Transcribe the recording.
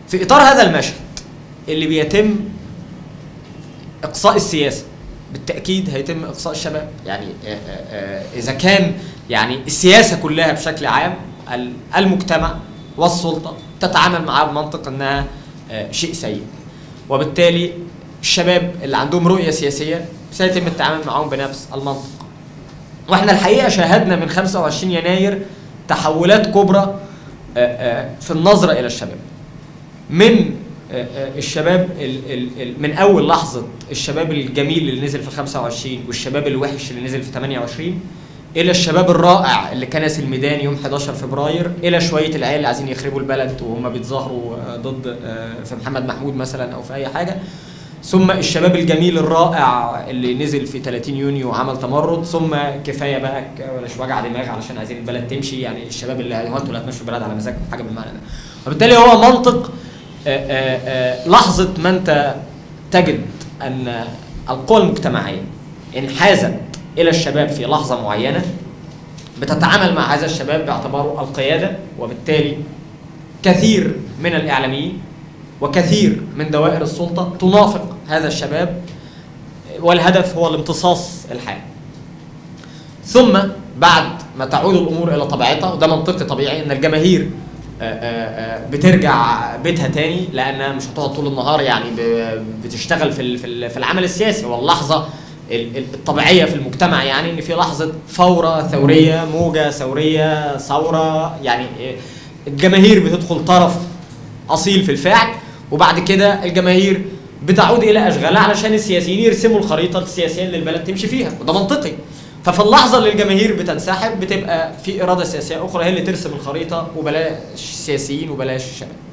في اطار هذا المشهد اللي بيتم اقصاء السياسه بالتاكيد هيتم اقصاء الشباب يعني آه، آه، آه، اذا كان يعني السياسه كلها بشكل عام ال- المجتمع والسلطه تتعامل معاه بمنطق انها آه، شيء سيء وبالتالي الشباب اللي عندهم رؤيه سياسيه سيتم التعامل معهم بنفس المنطق واحنا الحقيقه شاهدنا من 25 يناير تحولات كبرى آه، آه، في النظره الى الشباب من آه، آه، الشباب ال ال ال من اول لحظه الشباب الجميل اللي نزل في 25 والشباب الوحش اللي نزل في 28 الى الشباب الرائع اللي كنس الميدان يوم 11 فبراير الى شويه العيال اللي عايزين يخربوا البلد وهم بيتظاهروا آه، ضد آه، في محمد محمود مثلا او في اي حاجه ثم الشباب الجميل الرائع اللي نزل في 30 يونيو وعمل تمرد ثم كفايه بقى ك- بلاش وجع دماغ علشان عايزين البلد تمشي يعني الشباب اللي هو انتوا اللي هتمشوا البلد على مزاجكم حاجه بالمعنى ده وبالتالي هو منطق آه، آه، آه، لحظه ما انت تجد ان القوى المجتمعيه انحازت الى الشباب في لحظه معينه بتتعامل مع هذا الشباب باعتباره القياده وبالتالي كثير من الاعلاميين وكثير من دوائر السلطه تنافق هذا الشباب والهدف هو الامتصاص الحال. ثم بعد ما تعود الامور الى طبيعتها وده منطقي طبيعي ان الجماهير آه، آه، آه، بترجع بيتها تاني لانها مش هتقعد طول النهار يعني ب- بتشتغل في ال- في ال- في العمل السياسي واللحظه ال- ال- الطبيعيه في المجتمع يعني ان في لحظه فوره ثوريه موجه ثوريه ثوره يعني آه، الجماهير بتدخل طرف اصيل في الفعل وبعد كده الجماهير بتعود الى اشغالها علشان السياسيين يرسموا الخريطه السياسيه اللي البلد تمشي فيها وده منطقي ففي اللحظه اللي الجماهير بتنسحب بتبقى في اراده سياسيه اخرى هي اللي ترسم الخريطه وبلاش سياسيين وبلاش شباب